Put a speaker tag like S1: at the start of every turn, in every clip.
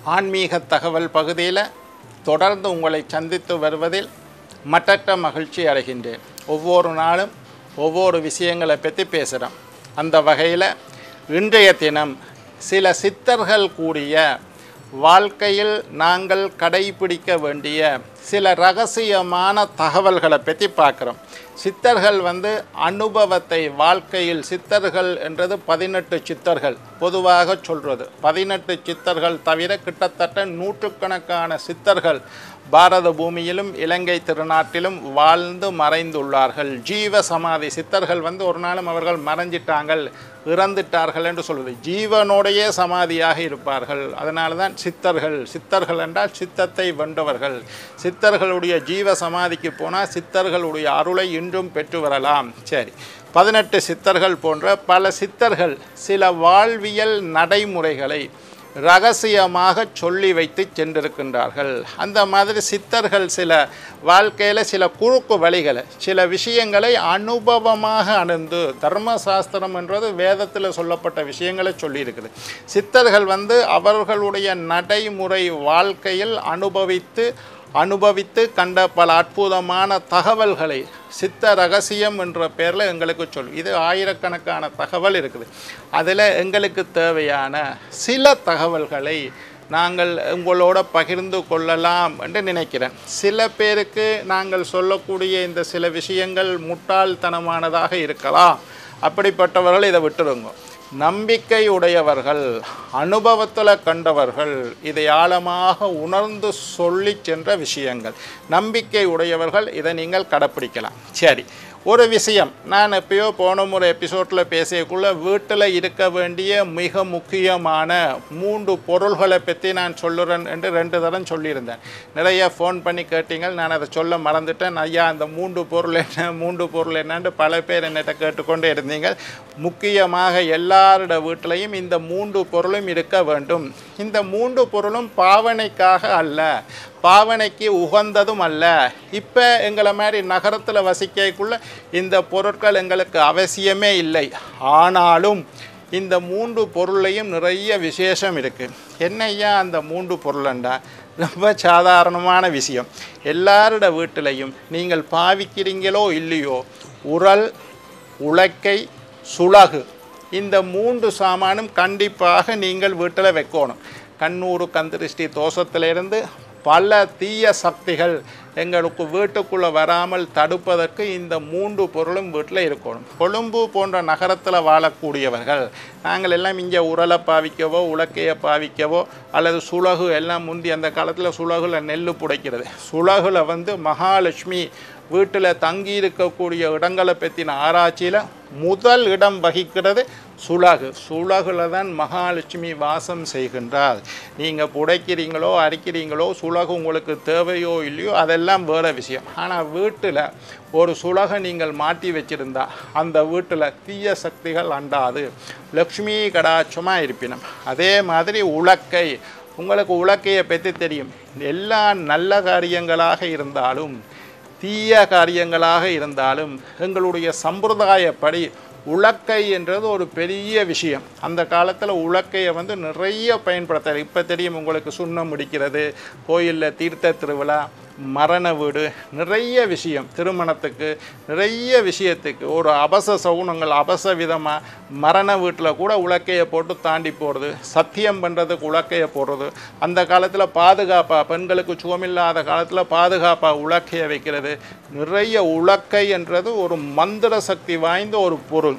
S1: ஆன்மீக தகவல் பகுதியில் தொடர்ந்து உங்களை சந்தித்து வருவதில் மட்டற்ற மகிழ்ச்சி அடைகின்றேன் ஒவ்வொரு நாளும் ஒவ்வொரு விஷயங்களை பற்றி பேசுகிறோம் அந்த வகையில் இன்றைய தினம் சில சித்தர்கள் கூடிய வாழ்க்கையில் நாங்கள் கடைபிடிக்க வேண்டிய சில ரகசியமான தகவல்களை பற்றி பார்க்குறோம் சித்தர்கள் வந்து அனுபவத்தை வாழ்க்கையில் சித்தர்கள் என்றது பதினெட்டு சித்தர்கள் பொதுவாக சொல்கிறது பதினெட்டு சித்தர்கள் தவிர கிட்டத்தட்ட நூற்றுக்கணக்கான சித்தர்கள் பாரத பூமியிலும் இலங்கை திருநாட்டிலும் வாழ்ந்து மறைந்துள்ளார்கள் ஜீவ சமாதி சித்தர்கள் வந்து ஒரு நாளும் அவர்கள் மறைஞ்சிட்டாங்கள் இறந்துட்டார்கள் என்று சொல்வது ஜீவனோடையே சமாதியாக இருப்பார்கள் அதனால தான் சித்தர்கள் சித்தர்கள் என்றால் சித்தத்தை வென்றவர்கள் சித்தர்களுடைய ஜீவ சமாதிக்கு போனால் சித்தர்களுடைய அருளை இன்றும் பெற்று வரலாம் சரி பதினெட்டு சித்தர்கள் போன்ற பல சித்தர்கள் சில வாழ்வியல் நடைமுறைகளை ரகசியமாக சொல்லி வைத்து சென்றிருக்கின்றார்கள் அந்த மாதிரி சித்தர்கள் சில வாழ்க்கையில் சில குறுக்கு வழிகளை சில விஷயங்களை அனுபவமாக அணுந்து தர்மசாஸ்திரம் என்றது வேதத்தில் சொல்லப்பட்ட விஷயங்களை சொல்லியிருக்குது சித்தர்கள் வந்து அவர்களுடைய நடைமுறை வாழ்க்கையில் அனுபவித்து அனுபவித்து கண்ட பல அற்புதமான தகவல்களை சித்த ரகசியம் என்ற பேரில் எங்களுக்கு சொல் இது ஆயிரக்கணக்கான தகவல் இருக்குது அதில் எங்களுக்கு தேவையான சில தகவல்களை நாங்கள் உங்களோட பகிர்ந்து கொள்ளலாம் என்று நினைக்கிறேன் சில பேருக்கு நாங்கள் சொல்லக்கூடிய இந்த சில விஷயங்கள் முட்டாள்தனமானதாக இருக்கலாம் அப்படிப்பட்டவர்கள் இதை விட்டுடுங்க நம்பிக்கை உடையவர்கள் அனுபவத்தில் கண்டவர்கள் இதை ஆழமாக உணர்ந்து சொல்லி சென்ற விஷயங்கள் நம்பிக்கை உடையவர்கள் இதை நீங்கள் கடைப்பிடிக்கலாம் சரி ஒரு விஷயம் நான் எப்பயோ போன முறை எபிசோடில் பேசியக்குள்ள வீட்டில் இருக்க வேண்டிய மிக முக்கியமான மூன்று பொருள்களை பற்றி நான் சொல்லுறேன் என்று ரெண்டு தரம் சொல்லியிருந்தேன் நிறைய ஃபோன் பண்ணி கேட்டீங்க நான் அதை சொல்ல மறந்துட்டேன் ஐயா அந்த மூன்று பொருள் என்ன மூன்று பொருள் என்னன்னு பல பேர் என்னிட்ட கேட்டுக்கொண்டே இருந்தீங்க முக்கியமாக எல்லாரோட வீட்டிலையும் இந்த மூன்று பொருளும் இருக்க வேண்டும் இந்த மூன்று பொருளும் பாவனைக்காக அல்ல பாவனைக்கு உகந்ததும் அல்ல இப்போ எங்களை மாதிரி நகரத்தில் வசிக்கக்குள்ள இந்த பொருட்கள் எங்களுக்கு அவசியமே இல்லை ஆனாலும் இந்த மூன்று பொருளையும் நிறைய விசேஷம் இருக்குது என்னையா அந்த மூன்று பொருளண்டா ரொம்ப சாதாரணமான விஷயம் எல்லாரோட வீட்டிலையும் நீங்கள் பாவிக்கிறீங்களோ இல்லையோ உரல் உலக்கை சுளகு இந்த மூன்று சாமானும் கண்டிப்பாக நீங்கள் வீட்டில் வைக்கணும் கண்ணூறு கந்திருஷ்டி தோஷத்திலிருந்து பல தீய சக்திகள் எங்களுக்கு வீட்டுக்குள்ளே வராமல் தடுப்பதற்கு இந்த மூன்று பொருளும் வீட்டில் இருக்கணும் கொழும்பு போன்ற நகரத்தில் வாழக்கூடியவர்கள் நாங்கள் எல்லாம் இங்கே உரலை பாவிக்கவோ உலக்கையை பாவிக்கவோ அல்லது சுலகு எல்லாம் முந்தி அந்த காலத்தில் சுலகுல நெல் புடைக்கிறது சுலகுல வந்து மகாலட்சுமி வீட்டில் தங்கி இருக்கக்கூடிய இடங்களை பற்றின ஆராய்ச்சியில் முதல் இடம் வகிக்கிறது சுலகு சுலகுல தான் மகாலட்சுமி வாசம் செய்கின்றார் நீங்கள் புடைக்கிறீங்களோ அரிக்கிறீங்களோ சுலகு உங்களுக்கு தேவையோ இல்லையோ அதெல்லாம் வேறு விஷயம் ஆனால் வீட்டில் ஒரு சுலகை நீங்கள் மாட்டி வச்சிருந்தா அந்த வீட்டில் தீய சக்திகள் அண்டாது லக்ஷ்மி கடாட்சமாக இருப்பினும் அதே மாதிரி உலக்கை உங்களுக்கு உலக்கையை பற்றி தெரியும் எல்லா நல்ல காரியங்களாக இருந்தாலும் தீய காரியங்களாக இருந்தாலும் எங்களுடைய சம்பிரதாயப்படி உலக்கை என்றது ஒரு பெரிய விஷயம் அந்த காலத்தில் உலக்கையை வந்து நிறைய பயன்படுத்த இப்போ தெரியும் உங்களுக்கு சுண்ணம் முடிக்கிறது கோயிலில் தீர்த்த திருவிழா மரண வீடு நிறைய விஷயம் திருமணத்துக்கு நிறைய விஷயத்துக்கு ஒரு அபச சகுனங்கள் அபச விதமாக மரண வீட்டில் கூட உலக்கையை போட்டு தாண்டி போகிறது சத்தியம் பண்ணுறதுக்கு உலக்கையை போடுறது அந்த காலத்தில் பாதுகாப்பாக பெண்களுக்கு சுகமில்லாத காலத்தில் பாதுகாப்பாக உலக்கையை வைக்கிறது நிறைய உலக்கை என்றது ஒரு மந்திர சக்தி வாய்ந்த ஒரு பொருள்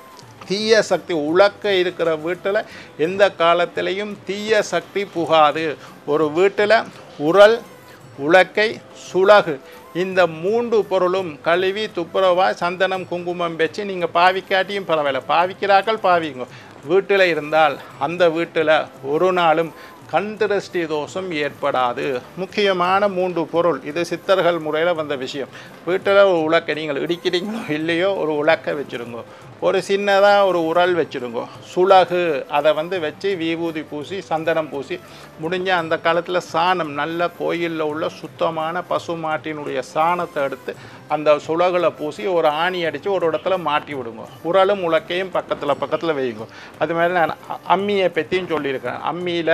S1: தீய சக்தி உலக்க இருக்கிற வீட்டில் எந்த காலத்திலையும் தீய சக்தி புகாது ஒரு வீட்டில் உரல் உலக்கை சுலகு இந்த மூன்று பொருளும் கழுவி துப்புரவா சந்தனம் குங்குமம் வச்சு நீங்கள் பாவிக்காட்டியும் பரவாயில்ல பாவிக்கிறார்கள் பாவிங்க வீட்டில் இருந்தால் அந்த வீட்டில் ஒரு நாளும் கண் திருஷ்டி தோஷம் ஏற்படாது முக்கியமான மூன்று பொருள் இது சித்தர்கள் முறையில் வந்த விஷயம் வீட்டில் ஒரு உலக்கை நீங்கள் இடிக்கிறீங்களோ இல்லையோ ஒரு உலக்கை வச்சுருங்க ஒரு சின்னதாக ஒரு உரல் வச்சுருங்க சுலகு அதை வந்து வச்சு விபூதி பூசி சந்தனம் பூசி முடிஞ்ச அந்த காலத்தில் சாணம் நல்ல கோயிலில் உள்ள சுத்தமான பசு மாட்டினுடைய சாணத்தை எடுத்து அந்த சுலகுல பூசி ஒரு ஆணி அடித்து ஒரு இடத்துல மாட்டி விடுங்க உரலும் உலக்கையும் பக்கத்தில் பக்கத்தில் வையுங்க அது மாதிரி நான் அ- அம்மியை பற்றியும் சொல்லியிருக்கேன் அம்மியில் ஒரு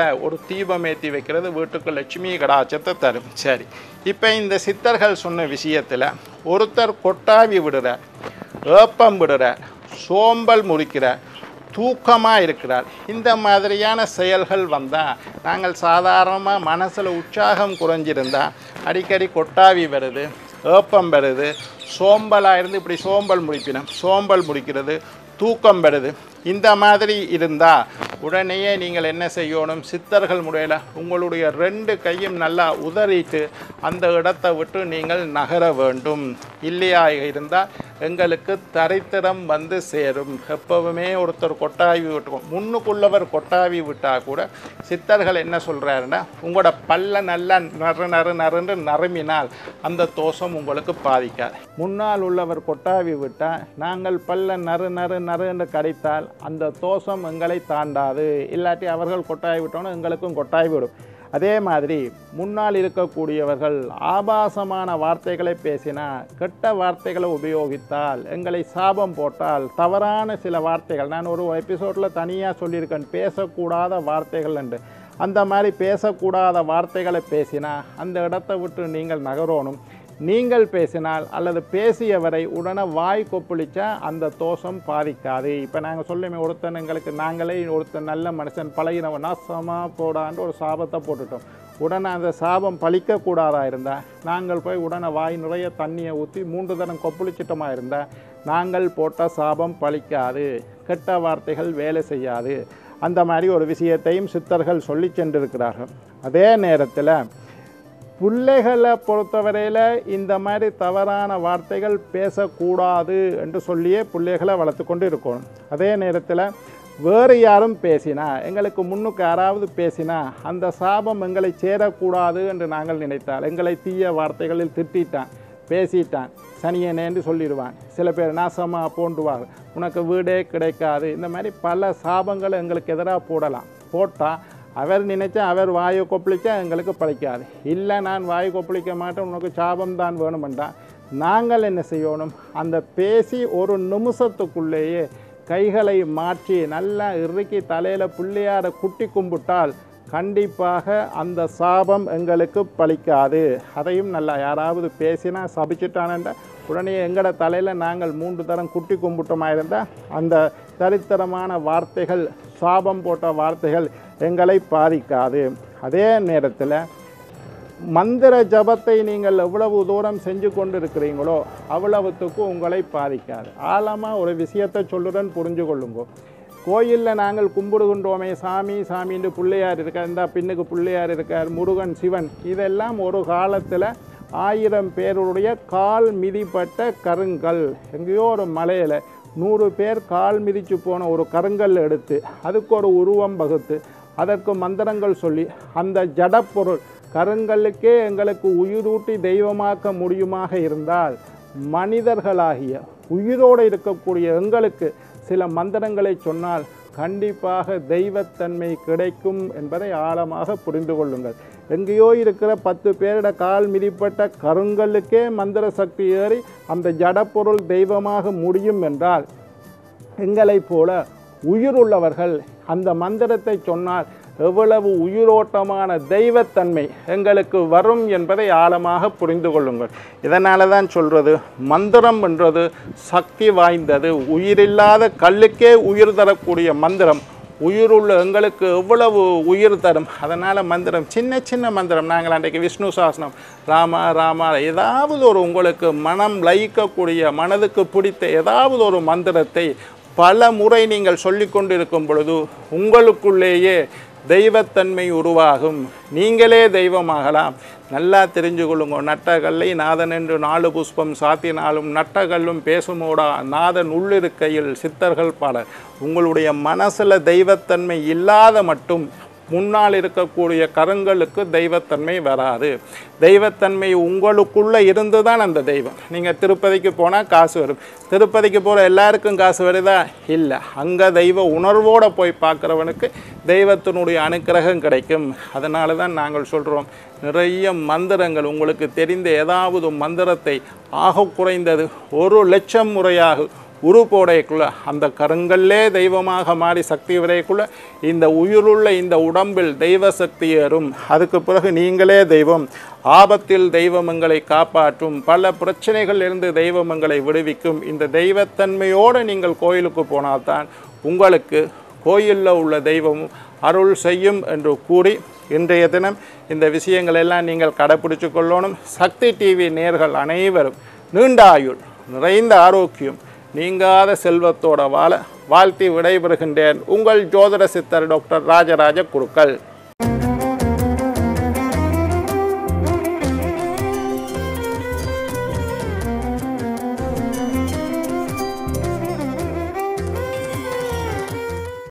S1: தீபம் ஏற்றி வைக்கிறது வீட்டுக்கு லட்சுமி கடாச்சத்தை தரும் சரி இப்போ இந்த சித்தர்கள் சொன்ன விஷயத்தில் ஒருத்தர் கொட்டாவி விடுறார் ஏப்பம் விடுறார் சோம்பல் முறிக்கிறார் தூக்கமாக இருக்கிறார் இந்த மாதிரியான செயல்கள் வந்தால் நாங்கள் சாதாரணமாக மனசில் உற்சாகம் குறைஞ்சிருந்தா அடிக்கடி கொட்டாவி வருது ஏப்பம் வருது சோம்பலாக இருந்து இப்படி சோம்பல் முடிக்கணும் சோம்பல் முடிக்கிறது தூக்கம் வருது இந்த மாதிரி இருந்தால் உடனேயே நீங்கள் என்ன செய்யணும் சித்தர்கள் முறையில் உங்களுடைய ரெண்டு கையும் நல்லா உதறிட்டு அந்த இடத்தை விட்டு நீங்கள் நகர வேண்டும் இல்லையா இருந்தால் எங்களுக்கு தரித்திரம் வந்து சேரும் எப்பவுமே ஒருத்தர் கொட்டாவி விட்டுக்கும் முன்னுக்குள்ளவர் கொட்டாவி விட்டால் கூட சித்தர்கள் என்ன சொல்கிறாருன்னா உங்களோட பல்ல நல்லா நறு நறு நறுன்னு நறுமினால் அந்த தோஷம் உங்களுக்கு பாதிக்காது முன்னால் உள்ளவர் கொட்டாவி விட்டால் நாங்கள் பல்ல நறு நறு நறுன்னு கடித்தால் அந்த தோஷம் எங்களை தாண்டாது இல்லாட்டி அவர்கள் கொட்டாய் விட்டோன்னு எங்களுக்கும் கொட்டாய் விடும் அதே மாதிரி முன்னால் இருக்கக்கூடியவர்கள் ஆபாசமான வார்த்தைகளை பேசினா கெட்ட வார்த்தைகளை உபயோகித்தால் எங்களை சாபம் போட்டால் தவறான சில வார்த்தைகள் நான் ஒரு எபிசோடில் தனியாக சொல்லியிருக்கேன் பேசக்கூடாத வார்த்தைகள் என்று அந்த மாதிரி பேசக்கூடாத வார்த்தைகளை பேசினா அந்த இடத்தை விட்டு நீங்கள் நகரணும் நீங்கள் பேசினால் அல்லது பேசியவரை உடனே வாய் கொப்பளிச்சா அந்த தோஷம் பாதிக்காது இப்போ நாங்கள் சொல்லுமே ஒருத்தன் எங்களுக்கு நாங்களே ஒருத்தன் நல்ல மனுஷன் பழகினவன் நாசமா போடான்னு ஒரு சாபத்தை போட்டுட்டோம் உடனே அந்த சாபம் பழிக்கக்கூடாதா இருந்தால் நாங்கள் போய் உடனே வாய் நிறைய தண்ணியை ஊற்றி மூன்று தரம் கொப்பளிச்சிட்டமா இருந்தால் நாங்கள் போட்ட சாபம் பழிக்காது கெட்ட வார்த்தைகள் வேலை செய்யாது அந்த மாதிரி ஒரு விஷயத்தையும் சித்தர்கள் சொல்லி சென்றிருக்கிறார்கள் அதே நேரத்தில் பிள்ளைகளை பொறுத்தவரையில் இந்த மாதிரி தவறான வார்த்தைகள் பேசக்கூடாது என்று சொல்லியே பிள்ளைகளை வளர்த்து கொண்டு இருக்கணும் அதே நேரத்தில் வேறு யாரும் பேசினா எங்களுக்கு முன்னுக்கு யாராவது பேசினா அந்த சாபம் எங்களை சேரக்கூடாது என்று நாங்கள் நினைத்தால் எங்களை தீய வார்த்தைகளில் திட்டிட்டான் பேசிட்டான் சனியனேன்னு சொல்லிடுவான் சில பேர் நாசமாக போண்டுவார் உனக்கு வீடே கிடைக்காது இந்த மாதிரி பல சாபங்களை எங்களுக்கு எதிராக போடலாம் போட்டால் அவர் நினைச்சா அவர் வாயை கொப்பளிச்சா எங்களுக்கு பழிக்காது இல்லை நான் வாயை கொப்பளிக்க மாட்டேன் உனக்கு சாபம் தான் வேணுமெண்டா நாங்கள் என்ன செய்யணும் அந்த பேசி ஒரு நிமிஷத்துக்குள்ளேயே கைகளை மாற்றி நல்லா இறுக்கி தலையில் பிள்ளையார குட்டி கும்பிட்டால் கண்டிப்பாக அந்த சாபம் எங்களுக்கு பலிக்காது அதையும் நல்லா யாராவது பேசினா சபிச்சிட்டானேன்ற உடனே எங்களோட தலையில் நாங்கள் மூன்று தரம் குட்டி கும்பிட்டோமா இருந்தால் அந்த தரித்திரமான வார்த்தைகள் சாபம் போட்ட வார்த்தைகள் எங்களை பாதிக்காது அதே நேரத்தில் மந்திர ஜபத்தை நீங்கள் எவ்வளவு தூரம் செஞ்சு கொண்டு இருக்கிறீங்களோ அவ்வளவுத்துக்கு உங்களை பாதிக்காது ஆழமாக ஒரு விஷயத்தை சொல்லுறேன்னு புரிஞ்சு கொள்ளுங்க கோயிலில் நாங்கள் கும்பிடுகின்றோமே சாமி சாமின்னு பிள்ளையார் இருக்கார் இந்த பின்னுக்கு பிள்ளையார் இருக்கார் முருகன் சிவன் இதெல்லாம் ஒரு காலத்தில் ஆயிரம் பேருடைய கால் மிதிப்பட்ட கருங்கல் எங்கேயோ ஒரு மலையில் நூறு பேர் கால் மிதிச்சு போன ஒரு கருங்கல் எடுத்து அதுக்கு ஒரு உருவம் வகுத்து அதற்கு மந்திரங்கள் சொல்லி அந்த ஜடப்பொருள் கருங்கல்லுக்கே எங்களுக்கு உயிரூட்டி தெய்வமாக்க முடியுமாக இருந்தால் மனிதர்களாகிய உயிரோடு இருக்கக்கூடிய எங்களுக்கு சில மந்திரங்களை சொன்னால் கண்டிப்பாக தெய்வத்தன்மை கிடைக்கும் என்பதை ஆழமாக புரிந்து கொள்ளுங்கள் எங்கேயோ இருக்கிற பத்து பேரிட கால் மிதிப்பட்ட கருங்கல்லுக்கே மந்திர சக்தி ஏறி அந்த ஜடப்பொருள் தெய்வமாக முடியும் என்றால் எங்களைப் போல உயிருள்ளவர்கள் அந்த மந்திரத்தை சொன்னால் எவ்வளவு உயிரோட்டமான தெய்வத்தன்மை எங்களுக்கு வரும் என்பதை ஆழமாக புரிந்து கொள்ளுங்கள் இதனால தான் சொல்கிறது மந்திரம் என்றது சக்தி வாய்ந்தது உயிரில்லாத கல்லுக்கே உயிர் தரக்கூடிய மந்திரம் உயிருள்ள எங்களுக்கு எவ்வளவு உயிர் தரும் அதனால் மந்திரம் சின்ன சின்ன மந்திரம் நாங்கள் அன்றைக்கு விஷ்ணு சாசனம் ராமா ராமா ஏதாவது ஒரு உங்களுக்கு மனம் லயிக்கக்கூடிய மனதுக்கு பிடித்த ஏதாவது ஒரு மந்திரத்தை பல முறை நீங்கள் சொல்லிக்கொண்டு இருக்கும் பொழுது உங்களுக்குள்ளேயே தெய்வத்தன்மை உருவாகும் நீங்களே தெய்வமாகலாம் நல்லா தெரிஞ்சு கொள்ளுங்க நட்டகல்லை நாதன் என்று நாலு புஷ்பம் சாத்தினாலும் நட்டகல்லும் பேசுமோடா நாதன் உள்ளிருக்கையில் சித்தர்கள் பலர் உங்களுடைய மனசில் தெய்வத்தன்மை இல்லாத மட்டும் முன்னால் இருக்கக்கூடிய கருங்களுக்கு தெய்வத்தன்மை வராது தெய்வத்தன்மை உங்களுக்குள்ளே இருந்து தான் அந்த தெய்வம் நீங்கள் திருப்பதிக்கு போனால் காசு வரும் திருப்பதிக்கு போகிற எல்லாருக்கும் காசு வருதா இல்லை அங்கே தெய்வ உணர்வோடு போய் பார்க்குறவனுக்கு தெய்வத்தினுடைய அனுக்கிரகம் கிடைக்கும் அதனால தான் நாங்கள் சொல்கிறோம் நிறைய மந்திரங்கள் உங்களுக்கு தெரிந்த ஏதாவது மந்திரத்தை ஆக குறைந்தது ஒரு லட்சம் முறையாக உரு போடைக்குள்ள அந்த கருங்கல்லே தெய்வமாக மாறி சக்தி விரைக்குள்ள இந்த உயிருள்ள இந்த உடம்பில் தெய்வ சக்தி ஏறும் அதுக்கு பிறகு நீங்களே தெய்வம் ஆபத்தில் தெய்வம் எங்களை காப்பாற்றும் பல பிரச்சனைகள் இருந்து தெய்வம் எங்களை விடுவிக்கும் இந்த தெய்வத்தன்மையோடு நீங்கள் கோயிலுக்கு போனால்தான் உங்களுக்கு கோயிலில் உள்ள தெய்வமும் அருள் செய்யும் என்று கூறி இன்றைய தினம் இந்த விஷயங்கள் எல்லாம் நீங்கள் கடைப்பிடிச்சு கொள்ளணும் சக்தி டிவி நேர்கள் அனைவரும் நீண்ட ஆயுள் நிறைந்த ஆரோக்கியம் நீங்காத செல்வத்தோட வாழ வாழ்த்தி விடைபெறுகின்றேன் உங்கள் ஜோதிட சித்தர் டாக்டர் ராஜராஜ குருக்கள்